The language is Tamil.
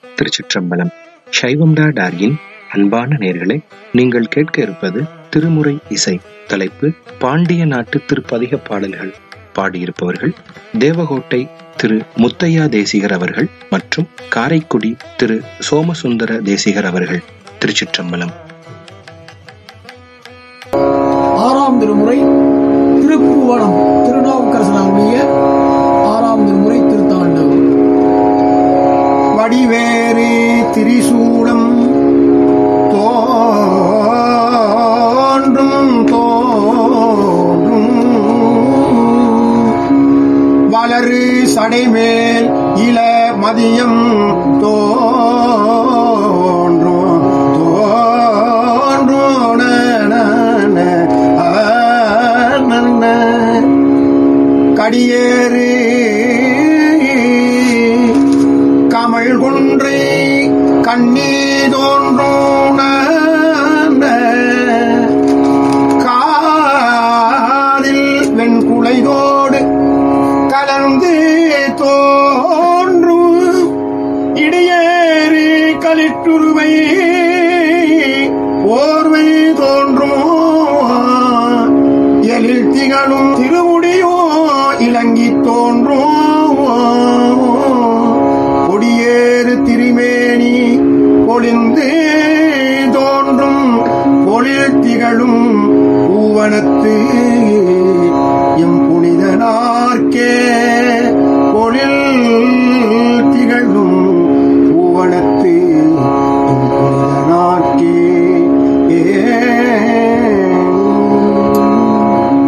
திருச்சிற்றம்பலம் சைவம்டா டார்கின் அன்பான நேர்களே நீங்கள் கேட்க இருப்பது திருமுறை இசை தலைப்பு பாண்டிய நாட்டு திருப்பதிக பாடல்கள் பாடியிருப்பவர்கள் தேவகோட்டை திரு முத்தையா தேசிகர் அவர்கள் மற்றும் காரைக்குடி திரு சோமசுந்தர தேசிகர் அவர்கள் திருச்சிற்றம்பலம் ஆறாம் திருமுறை திருப்புவனம் திருநாவுக்கரசனாகிய ஆறாம் திருமுறை திருத்தாண்டவம் வடிவேறு திரிசூலம் தோன்றும் தோன்றும் வளரு சடைமேல் இள மதியம் தோன்றும் தோன்றும் நன, ஆ, நன. கடியேறு கமல் கொன்றை கண்ணீ தோன்றும் நன. காதில் வெண்குலைதோடு கலந்து தோன்றும் இடையேறி களிற்றுருவை ஓர்வை தோன்றும் எழில் திகழும் திருமுடியோ இலங்கி தோன்றும் கொடியேறு திருமேனி பொழிந்து தோன்றும் பொழில் திகழும் பூவனத்து எம் புனிதனார்க்கே பொழில்